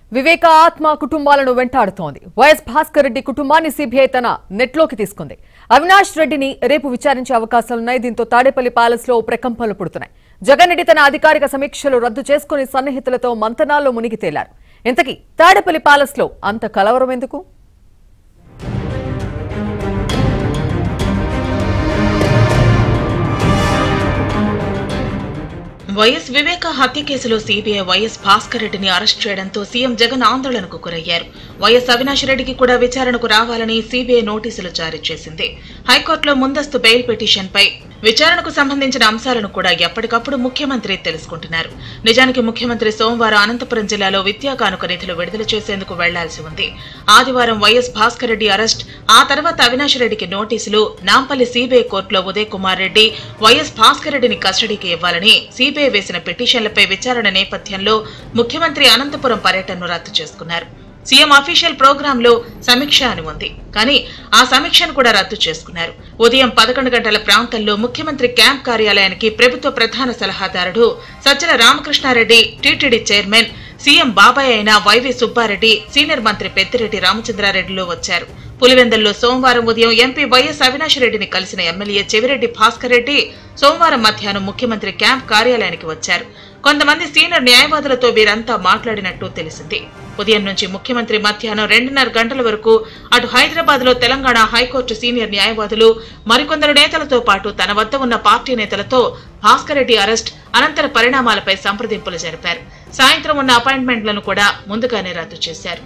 వివేక ఆత్మ కుటుంబాలను వెంటాడుతోంది వైఎస్ భాస్కర్ రెడ్డి కుటుంబాన్ని సిబిఐ తన నెట్లోకి తీసుకుంది అవినాష్ రెడ్డిని రేపు విచారించే అవకాశాలున్నాయి దీంతో తాడేపల్లి ప్యాలెస్ లో ప్రకంపనలు పుడుతున్నాయి జగన్ రెడ్డి తన అధికారిక సమీక్షలు రద్దు చేసుకుని సన్నిహితులతో మంతనాల్లో మునిగి తేలారు ఇంతకీ తాడేపల్లి ప్యాలెస్ లో అంత కలవరం ఎందుకు వైఎస్ వివేక హత్య కేసులో సీబీఐ వైఎస్ భాస్కర్ రెడ్డిని అరెస్ట్ చేయడంతో సీఎం జగన్ ఆందోళనకు గురయ్యారు వైఎస్ అవినాష్ రెడ్డికి కూడా విచారణకు రావాలని సీబీఐ నోటీసులు జారీ చేసింది హైకోర్టులో ముందస్తు బెయిల్ పిటిషన్పై విచారణకు సంబంధించిన అంశాలను కూడా ఎప్పటికప్పుడు ముఖ్యమంత్రి తెలుసుకుంటున్నారు నిజానికి ముఖ్యమంత్రి సోమవారం అనంతపురం జిల్లాలో విద్యా కానుక నిధులు విడుదల చేసేందుకు వెళ్లాల్సి ఉంది ఆదివారం వైఎస్ భాస్కర్ రెడ్డి అరెస్ట్ ఆ తర్వాత అవినాష్ రెడ్డికి నోటీసులు నాంపల్లి సీబీఐ కోర్టులో ఉదయ్ కుమార్ రెడ్డి వైఎస్ భాస్కర్ రెడ్డిని కస్టడీకి ఇవ్వాలని సీబీఐ వేసిన పిటిషన్లపై విచారణ నేపథ్యంలో ముఖ్యమంత్రి అనంతపురం పర్యటనను రద్దు చేసుకున్నారు సీఎం అఫీషియల్ ప్రోగ్రామ్ లో సమీక్ష అని ఉంది కానీ ఆ సమీక్షను కూడా రద్దు చేసుకున్నారు ఉదయం పదకొండు గంటల ప్రాంతంలో ముఖ్యమంత్రి క్యాంప్ కార్యాలయానికి ప్రభుత్వ ప్రధాన సలహాదారుడు Sajjala Ramakrishna Reddy TTD chairman CM బాబాయ్ అయిన వైవి సుబ్బారెడ్డి సీనియర్ మంత్రి పెద్దిరెడ్డి రామచంద్రారెడ్డిలు వచ్చారు పులివెందుల్లో సోమవారం ఉదయం ఎంపీ వైఎస్ అవినాష్ రెడ్డిని కలిసిన ఎమ్మెల్యే చెవిరెడ్డి భాస్కర్ రెడ్డి సోమవారం మధ్యాహ్నం ముఖ్యమంత్రి క్యాంప్ కార్యాలయానికి వచ్చారు కొంతమంది సీనియర్ న్యాయవాదులతో వీరంతా మాట్లాడినట్టు తెలిసింది ఉదయం నుంచి ముఖ్యమంత్రి మధ్యాహ్నం రెండున్నర గంటల వరకు అటు హైదరాబాద్ లో తెలంగాణ హైకోర్టు సీనియర్ న్యాయవాదులు మరికొందరు నేతలతో పాటు తన వద్ద ఉన్న పార్టీ నేతలతో భాస్కర్ రెడ్డి అరెస్ట్ అనంతర పరిణామాలపై సంప్రదింపులు జరిపారు సాయంత్రం ఉన్న అపాయింట్మెంట్లను కూడా ముందుగానే రద్దు చేశారు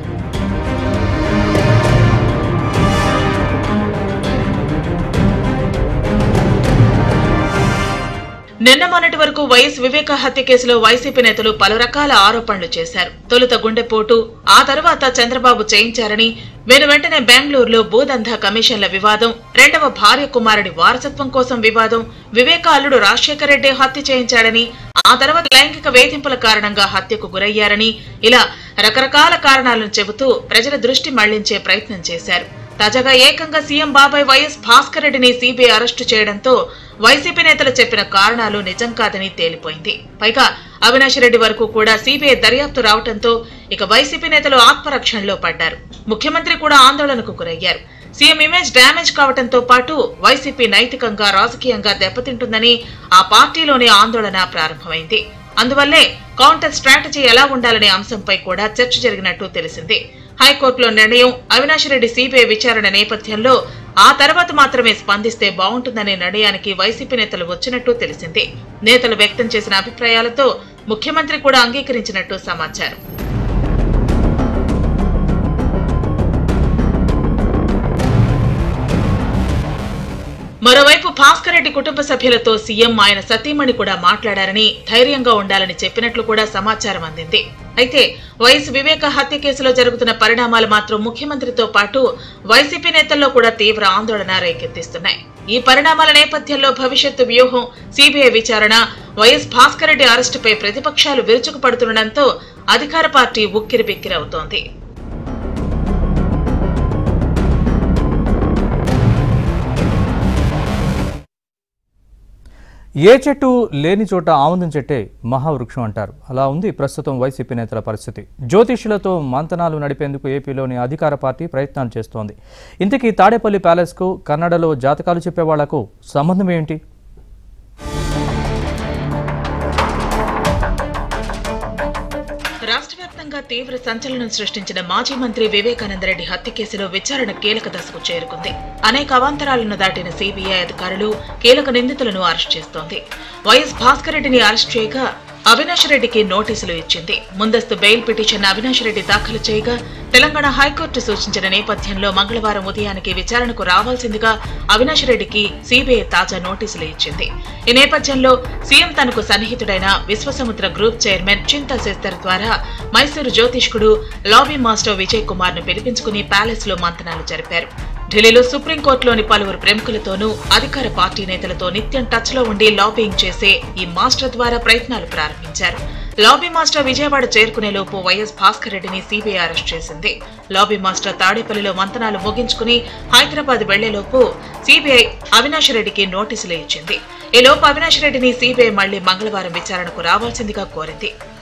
నిన్న మొన్నటి వరకు వైఎస్ వివేక హత్య కేసులో వైసీపీ నేతలు పలు రకాల ఆరోపణలు చేశారు తొలుత గుండెపోటు ఆ తర్వాత చంద్రబాబు చేయించారని వెను వెంటనే బెంగళూరులో భూదందా కమిషన్ల వివాదం రెండవ భార్య కుమారుడి వారసత్వం కోసం వివాదం వివేక అల్లుడు రాజశేఖర రెడ్డి హత్య చేయించాడని ఆ తర్వాత లైంగిక వేధింపుల కారణంగా హత్యకు గురయ్యారని ఇలా రకరకాల కారణాలను చెబుతూ ప్రజల దృష్టి మళ్లించే ప్రయత్నం చేశారు తాజాగా ఏకంగా సీఎం బాబాయ్ వైఎస్ భాస్కర్ రెడ్డిని సీబీఐ అరెస్టు చేయడంతో వైసీపీ నేతలు చెప్పిన కారణాలు నిజం కాదని తేలిపోయింది పైగా అవినాష్ రెడ్డి వరకు కూడా సీబీఐ దర్యాప్తు రావడంతో ఇక వైసీపీ నేతలు ఆత్మరక్షణలో పడ్డారు ముఖ్యమంత్రి కూడా ఆందోళనకు గురయ్యారు సీఎం ఇమేజ్ డ్యామేజ్ కావడంతో పాటు వైసీపీ నైతికంగా రాజకీయంగా దెబ్బతింటుందని ఆ పార్టీలోనే ఆందోళన ప్రారంభమైంది అందువల్లే కౌంటర్ స్ట్రాటజీ ఎలా ఉండాలనే అంశంపై కూడా చర్చ జరిగినట్టు తెలిసింది హైకోర్టులో నిర్ణయం అవినాష్ రెడ్డి సీబీఐ విచారణ నేపథ్యంలో ఆ తర్వాత మాత్రమే స్పందిస్తే బాగుంటుందనే నిర్ణయానికి వైసీపీ నేతలు వచ్చినట్టు తెలిసింది నేతలు వ్యక్తం చేసిన అభిప్రాయాలతో ముఖ్యమంత్రి కూడా అంగీకరించినట్టు సమాచారం మరోవైపు భాస్కర్ రెడ్డి కుటుంబ సభ్యులతో సీఎం ఆయన సతీమణి కూడా మాట్లాడారని ధైర్యంగా ఉండాలని చెప్పినట్లు కూడా సమాచారం అందింది అయితే వైఎస్ వివేక హత్య కేసులో జరుగుతున్న పరిణామాలు మాత్రం ముఖ్యమంత్రితో పాటు వైసీపీ నేతల్లో కూడా తీవ్ర ఆందోళన రేకెత్తిస్తున్నాయి ఈ పరిణామాల నేపథ్యంలో భవిష్యత్తు వ్యూహం సీబీఐ విచారణ వైఎస్ భాస్కర్ రెడ్డి అరెస్టుపై ప్రతిపక్షాలు విరుచుకుపడుతుండటంతో అధికార పార్టీ ఉక్కిరిబిక్కిరవుతోంది ఏ చెట్టు లేని చోట ఆముదం చెట్టే మహావృక్షం అంటారు అలా ఉంది ప్రస్తుతం వైసీపీ నేతల పరిస్థితి జ్యోతిష్యులతో మంతనాలు నడిపేందుకు ఏపీలోని అధికార పార్టీ ప్రయత్నాలు చేస్తోంది ఇంతకీ తాడేపల్లి ప్యాలెస్కు కన్నడలో జాతకాలు చెప్పే వాళ్లకు సంబంధం ఏంటి రాష్ట్ర వ్యాప్తంగా తీవ్ర సంచలనం సృష్టించిన మాజీ మంత్రి వివేకానందరెడ్డి హత్య కేసులో విచారణ కీలక దశకు చేరుకుంది అనేక అవాంతరాలను దాటిన సిబిఐ అధికారులు కీలక నిందితులను అరెస్ట్ చేస్తోంది వైఎస్ భాస్కర్ రెడ్డిని అరెస్ట్ చేయగా అవినాష్ రెడ్డికి నోటీసులు ఇచ్చింది ముందస్తు బెయిల్ పిటిషన్ అవినాష్ రెడ్డి దాఖలు చేయగా తెలంగాణ హైకోర్టు సూచించిన నేపథ్యంలో మంగళవారం ఉదయానికి విచారణకు రావాల్సిందిగా అవినాష్ రెడ్డికి సిబిఐ తాజా నోటీసులు ఇచ్చింది ఈ నేపథ్యంలో సీఎం తనకు సన్నిహితుడైన విశ్వసముద్ర గ్రూప్ చైర్మన్ చింతా శెస్తర్ ద్వారా మైసూరు జ్యోతిష్కుడు లాబీ మాస్టర్ విజయ్ కుమార్ ను పిలిపించుకుని ప్యాలెస్ లో మంతనాలు జరిపారు ఢిల్లీలో సుప్రీంకోర్టులోని పలువురు ప్రముఖులతోనూ అధికార పార్టీ నేతలతో నిత్యం టచ్ లో ఉండి లాబింగ్ చేసే ఈ మాస్టర్ ద్వారా ప్రయత్నాలు ప్రారంభించారు లాబీ మాస్టర్ విజయవాడ చేరుకునే లోపు వైఎస్ భాస్కర్ రెడ్డిని సీబీఐ అరెస్ట్ చేసింది లాబీ మాస్టర్ తాడేపల్లిలో మంతనాలు ముగించుకుని హైదరాబాద్ వెళ్లేలోపు సీబీఐ అవినాష్ రెడ్డికి నోటీసులు ఇచ్చింది ఈ లోపు అవినాష్ రెడ్డిని సీబీఐ మళ్లీ మంగళవారం విచారణకు రావాల్సిందిగా కోరింది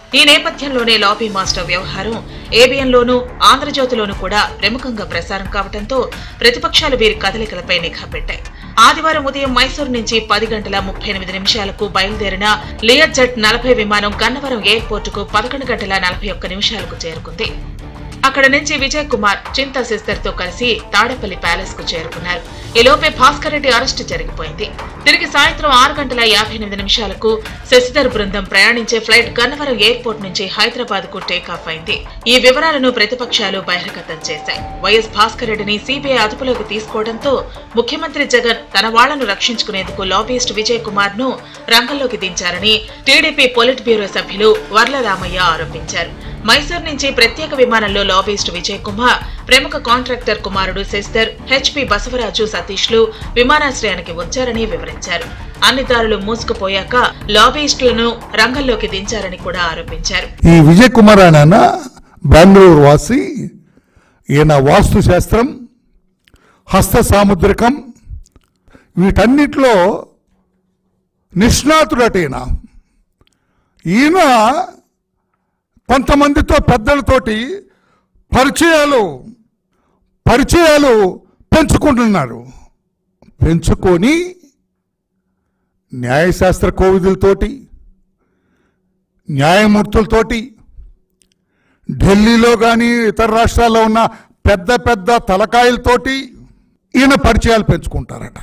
ఈ నేపథ్యంలోనే లాబీ మాస్టర్ వ్యవహారం ఏబిఎన్లోనూ ఆంధ్రజ్యోతిలోనూ కూడా ప్రముఖంగా ప్రసారం కావడంతో ప్రతిపక్షాలు వీరి కదలికలపై నిఘా పెట్టాయి ఆదివారం ఉదయం మైసూరు నుంచి పది గంటల ముప్పై ఎనిమిది నిమిషాలకు బయలుదేరిన లియర్ జెట్ నలభై విమానం గన్నవరం ఎయిర్పోర్టుకు పదకొండు గంటల నలభై ఒక్క నిమిషాలకు చేరుకుంది అక్కడ నుంచి విజయ్ కుమార్ చింతా సిస్టర్ తో కలిసి తాడేపల్లి ప్యాలెస్ కు చేరుకున్నారు ఈలోపే భాస్కర్ రెడ్డి అరెస్టు జరిగిపోయింది తిరిగి సాయంత్రం ఆరు గంటల యాభై ఎనిమిది నిమిషాలకు శశిధర్ బృందం ప్రయాణించే ఫ్లైట్ గన్నవరం ఎయిర్పోర్ట్ నుంచి హైదరాబాద్ కు టేకాఫ్ అయింది ఈ వివరాలను ప్రతిపక్షాలు బహిర్గతం చేశాయి వైఎస్ భాస్కర్ రెడ్డిని సిబిఐ అదుపులోకి తీసుకోవడంతో ముఖ్యమంత్రి జగన్ తన వాళ్లను రక్షించుకునేందుకు లాబీయిస్ట్ విజయ్ కుమార్ ను రంగంలోకి దించారని టీడీపీ పొలిట్ బ్యూరో సభ్యులు వర్ల రామయ్య ఆరోపించారు మైసూర్ నుంచి ప్రత్యేక విమానంలో లాబీయిస్ట్ విజయ్ కుమార్ ప్రముఖ కాంట్రాక్టర్ కుమారుడు శశిధర్ హెచ్పి బసవరాజు సతీష్లు విమానాశ్రయానికి వచ్చారని వివరించారు అన్ని దారులు మూసుకుపోయాక లాబీయిస్టులను రంగంలోకి దించారని కూడా ఆరోపించారు ఈ విజయ్ కుమార్ ఆయన బెంగళూరు వాసి ఈయన వాస్తు శాస్త్రం హస్త సాముద్రికం వీటన్నిటిలో నిష్ణాతుడట ఈయన ఈయన కొంతమందితో పెద్దలతోటి పరిచయాలు పరిచయాలు పెంచుకుంటున్నారు పెంచుకొని న్యాయశాస్త్ర కోవిదులతోటి న్యాయమూర్తులతోటి ఢిల్లీలో కానీ ఇతర రాష్ట్రాల్లో ఉన్న పెద్ద పెద్ద తలకాయలతోటి ఈయన పరిచయాలు పెంచుకుంటారట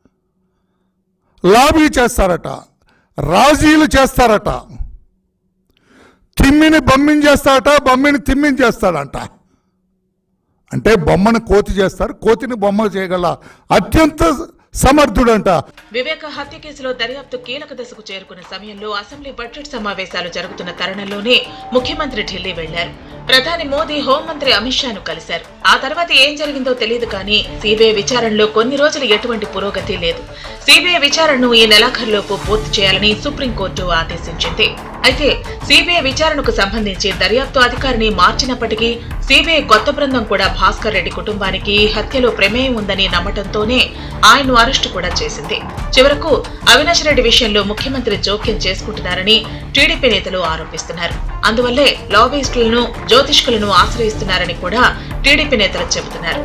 లాబీ చేస్తారట రాజీలు చేస్తారట తిమ్మిని బొమ్మిని చేస్తారట బొమ్మిని తిమ్మిని చేస్తాడంట అంటే బొమ్మను కోతి చేస్తారు కోతిని బొమ్మ చేయగల అత్యంత సమర్థుడంట వివేక హత్య కేసులో దర్యాప్తు కీలక దశకు చేరుకున్న సమయంలో అసెంబ్లీ బడ్జెట్ సమావేశాలు జరుగుతున్న తరుణంలోనే ముఖ్యమంత్రి ఢిల్లీ వెళ్లారు ప్రధాని మోదీ హోంమంత్రి అమిత్ షాను కలిశారు ఆ తర్వాత ఏం జరిగిందో తెలియదు కానీ సిబిఐ విచారణలో కొన్ని రోజులు ఎటువంటి పురోగతి లేదు సిబిఐ విచారణను ఈ నెలాఖరులోపు పూర్తి చేయాలని సుప్రీంకోర్టు ఆదేశించింది అయితే సిబిఐ విచారణకు సంబంధించి దర్యాప్తు అధికారిని మార్చినప్పటికీ సిబిఐ కొత్త బృందం కూడా భాస్కర్ రెడ్డి కుటుంబానికి ఈ హత్యలో ప్రమేయం ఉందని నమ్మటంతోనే ఆయన్ను అరెస్టు కూడా చేసింది చివరకు అవినాష్ రెడ్డి విషయంలో ముఖ్యమంత్రి జోక్యం చేసుకుంటున్నారని టీడీపీ నేతలు ఆరోపిస్తున్నారు అందువల్లే లాబీయిస్టులను జ్యోతిష్కులను ఆశ్రయిస్తున్నారని కూడా టీడీపీ నేతలు చెబుతున్నారు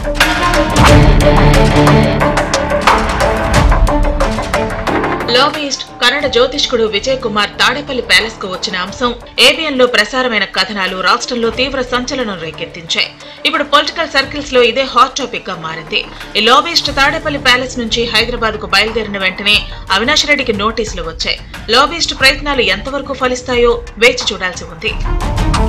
లాబీయిస్ట్ కన్నడ జ్యోతిష్కుడు విజయ్ కుమార్ తాడేపల్లి ప్యాలెస్ కు వచ్చిన అంశం ఏబిఎన్ లో ప్రసారమైన కథనాలు రాష్ట్రంలో తీవ్ర సంచలనం రేకెత్తించాయి ఇప్పుడు పొలిటికల్ సర్కిల్స్ లో ఇదే హాట్ టాపిక్ గా మారింది ఈ లాబీయిస్ట్ తాడేపల్లి ప్యాలెస్ నుంచి హైదరాబాద్ కు బయలుదేరిన వెంటనే అవినాష్ రెడ్డికి నోటీసులు వచ్చాయి లాబీయిస్ట్ ప్రయత్నాలు ఎంతవరకు ఫలిస్తాయో వేచి చూడాల్సి ఉంది